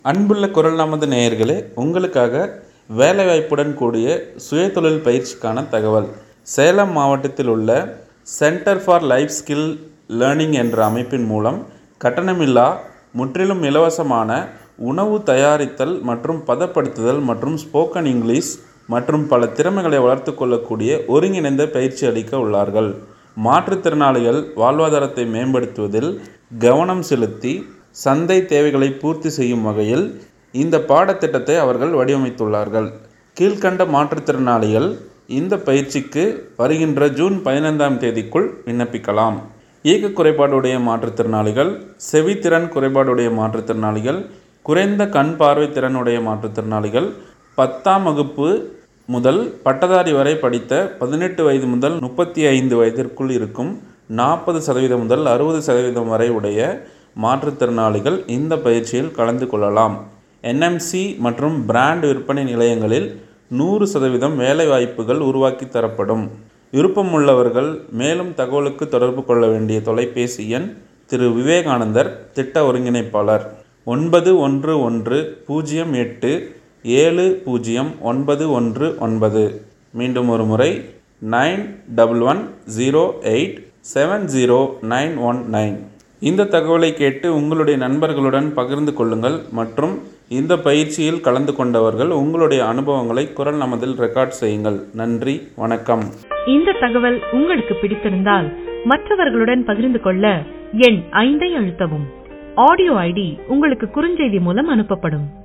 அன்புள்ள குரல் நமது நேயர்களே உங்களுக்காக வேலைவாய்ப்புடன் கூடிய சுயதொழில் பயிற்சிக்கான தகவல் சேலம் மாவட்டத்தில் உள்ள centre for life skill learning என்ற அமைப்பின் மூலம் கட்டணமில்லா முற்றிலும் இலவசமான உணவு தயாரித்தல் மற்றும் பதப்படுத்துதல் மற்றும் ஸ்போக்கன் இங்கிலீஷ் மற்றும் பல திறமைகளை வளர்த்து கொள்ளக்கூடிய ஒருங்கிணைந்த பயிற்சி அளிக்க உள்ளார்கள் மாற்றுத்திறனாளிகள் வாழ்வாதாரத்தை மேம்படுத்துவதில் கவனம் செலுத்தி சந்தை தேவைகளை பூர்த்தி செய்யும் வகையில் இந்த பாடத்திட்டத்தை அவர்கள் வடிவமைத்துள்ளார்கள் கீழ்கண்ட மாற்றுத்திறனாளிகள் இந்த பயிற்சிக்கு வருகின்ற ஜூன் பதினைந்தாம் தேதிக்குள் விண்ணப்பிக்கலாம் இயக்க குறைபாடுடைய மாற்றுத்திறனாளிகள் செவித்திறன் குறைபாடுடைய மாற்றுத்திறனாளிகள் குறைந்த கண் பார்வை திறனுடைய மாற்றுத்திறனாளிகள் பத்தாம் வகுப்பு முதல் பட்டதாரி வரை படித்த பதினெட்டு வயது முதல் முப்பத்தி ஐந்து வயதிற்குள் இருக்கும் நாற்பது சதவீதம் முதல் அறுபது சதவீதம் வரை உடைய மாற்றுத்திறனாளிகள் இந்த பயிற்சியில் கலந்து கொள்ளலாம் என்எம்சி மற்றும் பிராண்ட் விற்பனை நிலையங்களில் நூறு சதவீதம் வேலைவாய்ப்புகள் உருவாக்கி தரப்படும் விருப்பமுள்ளவர்கள் மேலும் தகவலுக்கு தொடர்பு கொள்ள வேண்டிய தொலைபேசி எண் திரு விவேகானந்தர் திட்ட ஒருங்கிணைப்பாளர் ஒன்பது ஒன்று ஒன்று பூஜ்ஜியம் எட்டு ஏழு பூஜ்ஜியம் ஒன்பது ஒன்று ஒன்பது மீண்டும் ஒரு முறை nine double one zero eight seven zero nine one nine இந்த தகவலை கேட்டு உங்களுடைய நண்பர்களுடன் பகிர்ந்து கொள்ளுங்கள் மற்றும் இந்த பயிற்சியில் கலந்து கொண்டவர்கள் உங்களுடைய அனுபவங்களை குரல் நமதில் ரெக்கார்ட் செய்யுங்கள் நன்றி வணக்கம் இந்த தகவல் உங்களுக்கு பிடித்திருந்தால் மற்றவர்களுடன் பகிர்ந்து கொள்ள எண் ஐந்தை அழுத்தவும் ஆடியோ ஐடி உங்களுக்கு குறுஞ்செய்தி மூலம் அனுப்பப்படும்